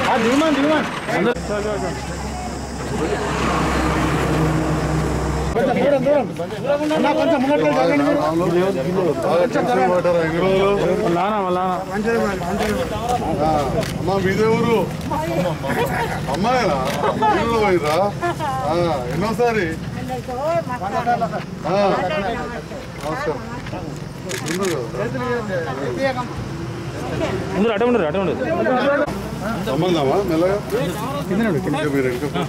అమ్మా మీదే ఊరు అమ్మాయిరా ఊళ్ళో పోయిరా ఎన్నోసారి ఆ, నమస్కారం ఉండు కదా. ముందు అటే ఉండరు అటే ఉండరు సంబంధమా మెల్లగా ఇంకా మీరు ఇంకా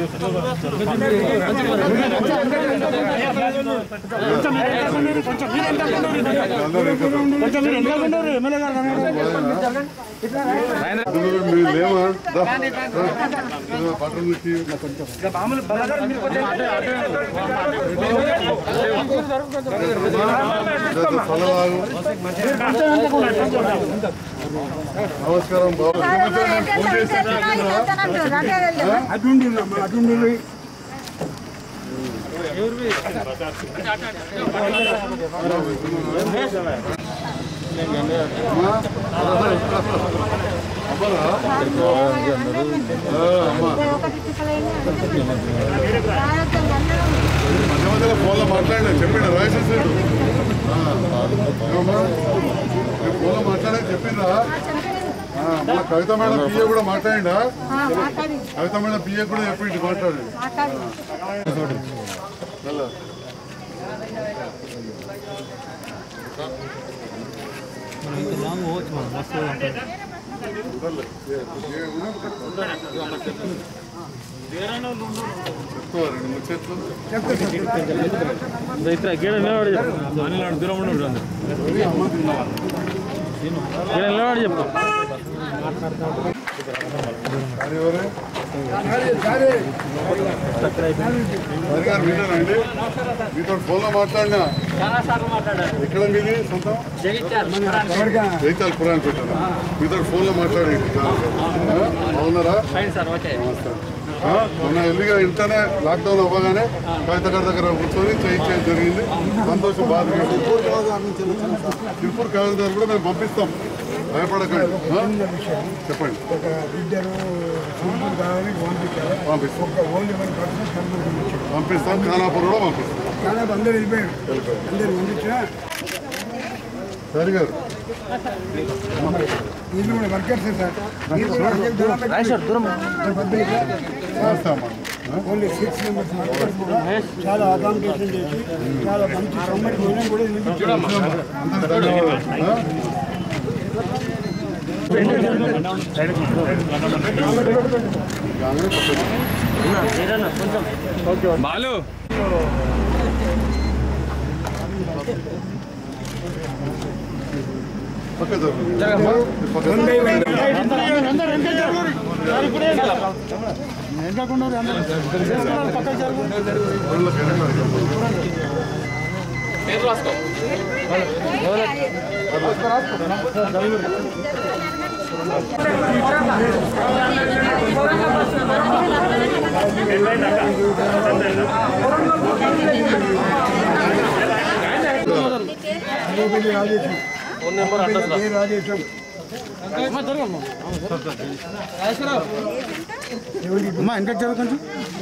మీరు లేవా దా, దా. బట్టలు నుంచి సలవాలు నమస్కారం బాబు ఫోన్ చేసి అమ్మా అమ్మరా అమ్మా మధ్య మధ్యలో ఫోన్లో మాట్లాడినా చెప్పిన రాసేసాడు ఫోన్లో మాట్లాడే చెప్పిందా ఆ, మన కవిత మేడం పిఏ కూడా మాట్లాడిందా కవిత మేడం పిఏ కూడా చెప్పింది మాట్లాడి మెల్ల. ఉండాలి. ఏ- ఏ ఉన్నా? చెప్తావా రెండు ముచ్చట్లు? ఇతర గేడ నిలబడి చెప్పు దూరం ఉండడు గేడ నిలబడి చెప్పు అది ఎవరు? మరి గారు మీరేనండి మీతో ఫోన్లో మాట్లాడినా ఎక్కడ మీది సొంతం జైతాల్ పురాణ్ పెట్టారా మీతో ఫోన్లో మాట్లాడి అవునారా నమస్తే ఆ, మొన్న ఎల్లిగా ఇంటనే లాక్డౌన్ అవ్వగానే కవిత గారి దగ్గర కూర్చొని చేయించేది జరిగింది సంతోషం బాధ తిరుపూర్ కవిత గారు కూడా మేము పంపిస్తాం భయపడకండి ఆ? చెప్పండి ఒక ఇద్దరు సూపర్ కావాలని పంపించారు పంపిస్తాం ఒక ఓన్లీ వన్ పర్సన్ కనుగొని పంపిస్తాం ఖానాపూర్ కూడా పంపిస్తాం కానీ అందరూ వెళ్ళిపోయారు అందరు పంపించినా సరి గారు వీళ్ళు కూడా వర్కర్స్ సార్ మీరు కూడా అందరూ దూరం పెట్టి- పద్దెనిమిది చేస్తామా ఓన్లీ సిక్స్ మెంబర్స్ వర్కర్స్ కూడా చాలా అకామిడేషన్ చేసి చాలా మంచి సమ్మటి భోజనం కూడా నిలిపించారు అందరికి ధన్యవాదాలు ఆ? బాలు పక్క జరుగు. పక్క జరుగు. ఊళ్ళో కరెక్ట్ గోపల్లి రాజేశం ఏ రాజేశం అమ్మా ఇంకా చదువు కొంచెం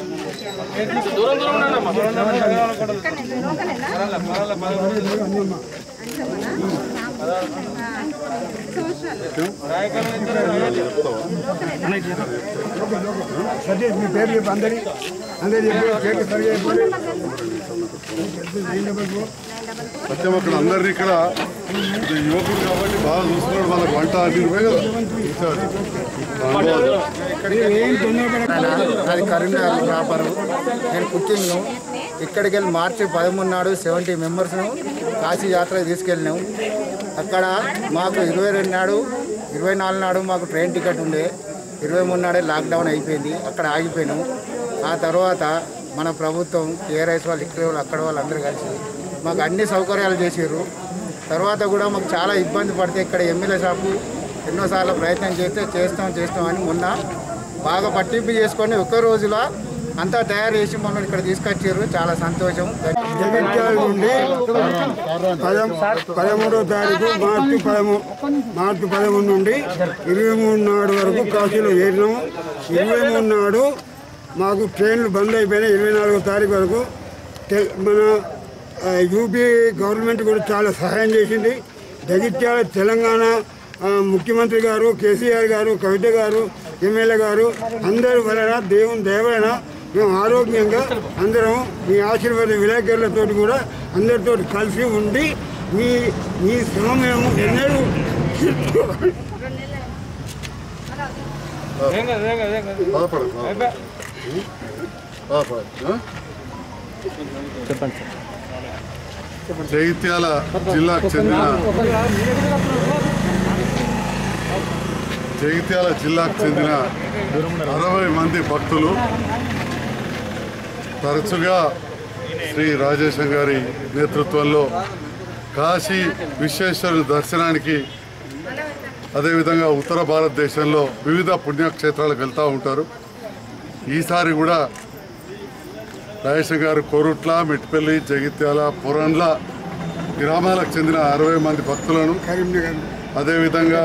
సతీష్ మీ పేరు చెప్పు అందరి అందరి చెప్పి పేరు సరిగా చెప్పండి నైన్ డబల్ ఫోర్ సత్యం అక్కడ అందరినీ ఇక్కడ ఇది యువకుడు కాబట్టి బాగా చూస్తున్నాడు వాళ్ళకి వంట అన్ని నువ్వే కదా చూశాడు. ధన్యవాదాలు. ఏం తొందరపడ అది కరీంనగర్ వ్యాపారం నేను కుకింగ్ను ఇక్కడికి వెళ్ళి మార్చి పదమూడు నాడు సెవెంటీ మెంబర్స్ను కాశీ యాత్ర తీసుకెళ్ళినాం అక్కడ మాకు ఇరవై రెండు నాడు ఇరవై నాలుగు నాడు మాకు ట్రైన్ టికెట్ ఉండే ఇరవై మూడు నాడే లాక్డౌన్ అయిపోయింది అక్కడ ఆగిపోయినాం ఆ తర్వాత మన ప్రభుత్వం కేఆర్ఎస్ వాళ్ళు ఇక్కడ వాళ్ళు అక్కడ వాళ్ళు అందరూ కలిసి మాకు అన్ని సౌకర్యాలు చేసారు తర్వాత కూడా మాకు చాలా ఇబ్బంది పడితే ఇక్కడ ఎమ్మెల్యే షాపు ఎన్నోసార్లు ప్రయత్నం చేస్తే చేస్తాం చేస్తాం అని మొన్న బాగా పట్టింపు చేసుకొని ఒక్క రోజులో అంతా తయారు చేసి మొన్న ఇక్కడ తీసుకొచ్చారు చాలా సంతోషం జగిత్యాల నుండి పదం పదమూడో తారీఖు మార్చి పదమూ మార్చి పదమూడు నుండి ఇరవై మూడు నాడు వరకు కాశీలో చేరినాము ఇరవై మూడు నాడు మాకు ట్రైన్లు బంద్ అయిపోయినాయి ఇరవై నాలుగో తారీఖు వరకు తె- మన ఆ, యూపీ గవర్నమెంట్ కూడా చాలా సహాయం చేసింది జగిత్యాల తెలంగాణ ఆ, ముఖ్యమంత్రి గారు కేసీఆర్ గారు కవిత గారు ఎమ్మెల్యే గారు అందరి వలన దేవుని దేవలన మేము ఆరోగ్యంగా అందరం మీ ఆశీర్వాద విలేకరులతో కూడా అందరితో కలిసి ఉండి మీ మీ శ్రమ మేము ఎన్నడూ బాధపడదు బాధపడదు చెప్పండి సార్ జగిత్యాల జిల్లాకు చెందిన జగిత్యాల జిల్లాకు చెందిన అరవై మంది భక్తులు తరచుగా శ్రీ రాజేశం గారి నేతృత్వంలో కాశీ విశ్వేశ్వరుని దర్శనానికి అదేవిధంగా ఉత్తర భారతదేశంలో వివిధ పుణ్యక్షేత్రాలకు వెళ్తూ ఉంటారు ఈసారి కూడా రాజేశం గారు కోరుట్ల మెట్టిపల్లి జగిత్యాల పురండ్ల గ్రామాలకు చెందిన అరవై మంది భక్తులను కరీంనగర్ అదేవిధంగా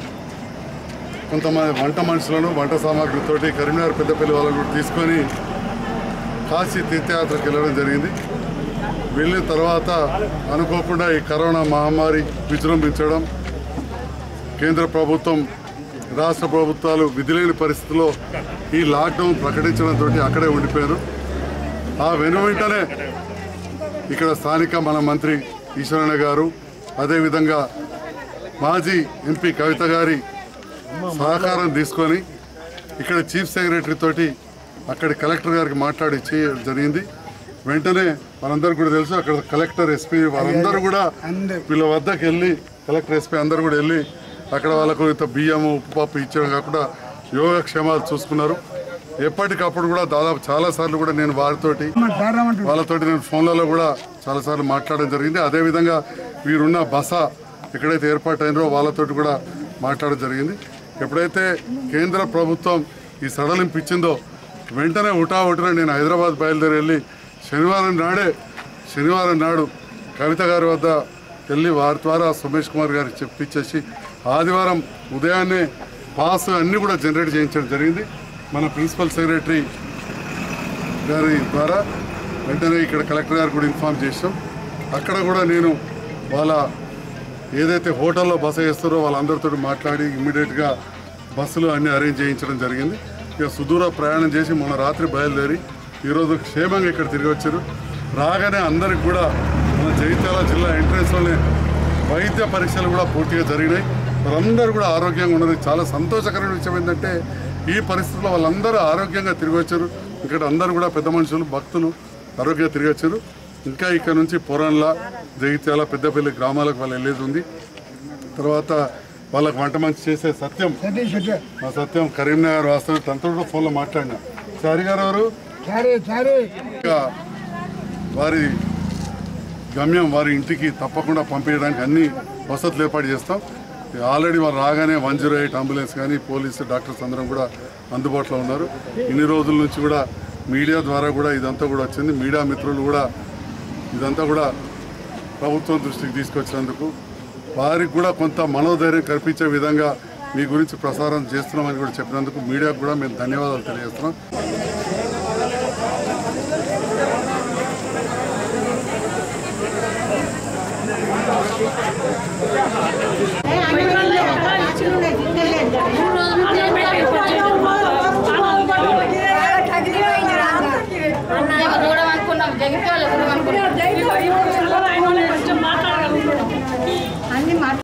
కొంతమంది వంట మనుషులను వంట సామాగ్రితోటి కరీంనగర్ పెద్దపల్లి వాళ్ళని కూడా తీసుకొని కాశీ తీర్థయాత్రకు వెళ్ళడం జరిగింది వెళ్ళిన తర్వాత అనుకోకుండా ఈ కరోనా మహమ్మారి విజృంభించడం కేంద్ర ప్రభుత్వం రాష్ట్ర ప్రభుత్వాలు విధిలేని పరిస్థితిలో ఈ లాక్డౌన్ ప్రకటించడంతో అక్కడే ఉండిపోయారు ఆ వెను వెంటనే ఇక్కడ స్థానిక మన మంత్రి ఈశ్వరణ గారు అదేవిధంగా మాజీ ఎంపీ కవిత గారి సహకారం తీసుకొని ఇక్కడ చీఫ్ సెక్రటరీ తోటి అక్కడి కలెక్టర్ గారికి మాట్లాడి చేయడం జరిగింది వెంటనే మనందరూ కూడా తెలుసు అక్కడ కలెక్టర్ ఎస్పీ వాళ్ళందరూ కూడా అందరూ. వీళ్ళ వద్దకు వెళ్ళి కలెక్టర్ ఎస్పీ అందరూ కూడా వెళ్ళి అక్కడ వాళ్ళకు ఇంత బియ్యము ఉప్పు పప్పు ఇచ్చడం కాకుండా యోగక్షేమాలు చూసుకున్నారు ఎప్పటికప్పుడు కూడా దాదాపు చాలా సార్లు కూడా నేను వారితోటి వాళ్ళతోటి నేను ఫోన్లలో కూడా చాలాసార్లు మాట్లాడడం జరిగింది అదేవిధంగా వీరున్న బస ఎక్కడైతే ఏర్పాటైనరో వాళ్ళతోటి కూడా మాట్లాడడం జరిగింది ఎప్పుడైతే కేంద్ర ప్రభుత్వం ఈ సడలింపు ఇచ్చిందో వెంటనే ఉటా ఉటన నేను హైదరాబాద్ బయలుదేరి వెళ్ళి శనివారం నాడే శనివారం నాడు కవిత గారి వద్ద వెళ్ళి వారి ద్వారా సుమేష్ కుమార్ గారికి చెప్పించేసి ఆదివారం ఉదయాన్నే పాస్ అన్నీ కూడా జనరేట్ చేయించడం జరిగింది మన ప్రిన్సిపల్ సెక్రటరీ గారి ద్వారా వెంటనే ఇక్కడ కలెక్టర్ గారు కూడా ఇన్ఫామ్ చేసాం అక్కడ కూడా నేను వాళ్ళ ఏదైతే హోటల్లో బస చేస్తారో వాళ్ళందరితో మాట్లాడి ఇమ్మీడియట్గా బస్సులు అన్నీ అరేంజ్ చేయించడం జరిగింది ఇక సుదూర ప్రయాణం చేసి మొన్న రాత్రి బయలుదేరి ఈరోజు క్షేమంగా ఇక్కడ తిరిగి వచ్చారు రాగానే అందరికి కూడా మన జగిత్యాల జిల్లా ఎంట్రెన్స్లోనే వైద్య పరీక్షలు కూడా పూర్తిగా జరిగినాయి వాళ్ళందరూ కూడా ఆరోగ్యంగా ఉన్నారు చాలా సంతోషకరమైన విషయం ఏంటంటే ఈ పరిస్థితుల్లో వాళ్ళందరూ ఆరోగ్యంగా తిరిగి వచ్చారు ఇక్కడ అందరూ కూడా పెద్ద మనుషులు భక్తులు ఆరోగ్యంగా తిరిగి వచ్చారు ఇంకా ఇక్కడ నుంచి పొరంల జగిత్యాల పెద్దపల్లి గ్రామాలకు వాళ్ళు వెళ్ళేది ఉంది తర్వాత వాళ్ళకి వంట మంచి చేసే సత్యం సతీష్ వచ్చా. మా సత్యం కరీంనగర్ వాస్తవం తనతో కూడా ఫోన్లో మాట్లాడినా సారి గారు ఎవరు సరే సరే ఇంకా వారి గమ్యం వారి ఇంటికి తప్పకుండా పంపించడానికి అన్ని వసతులు ఏర్పాటు చేస్తాం ఆల్రెడీ వారు రాగానే వన్ జీరో ఎయిట్ అంబులెన్స్ కానీ పోలీసు డాక్టర్స్ అందరం కూడా అందుబాటులో ఉన్నారు ఇన్ని రోజుల నుంచి కూడా మీడియా ద్వారా కూడా ఇదంతా కూడా వచ్చింది మీడియా మిత్రులు కూడా ఇదంతా కూడా ప్రభుత్వం దృష్టికి తీసుకొచ్చినందుకు వారికి కూడా కొంత మనోధైర్యం కల్పించే విధంగా మీ గురించి ప్రసారం చేస్తున్నామని కూడా చెప్పినందుకు మీడియాకు కూడా మేము ధన్యవాదాలు తెలియజేస్తున్నాం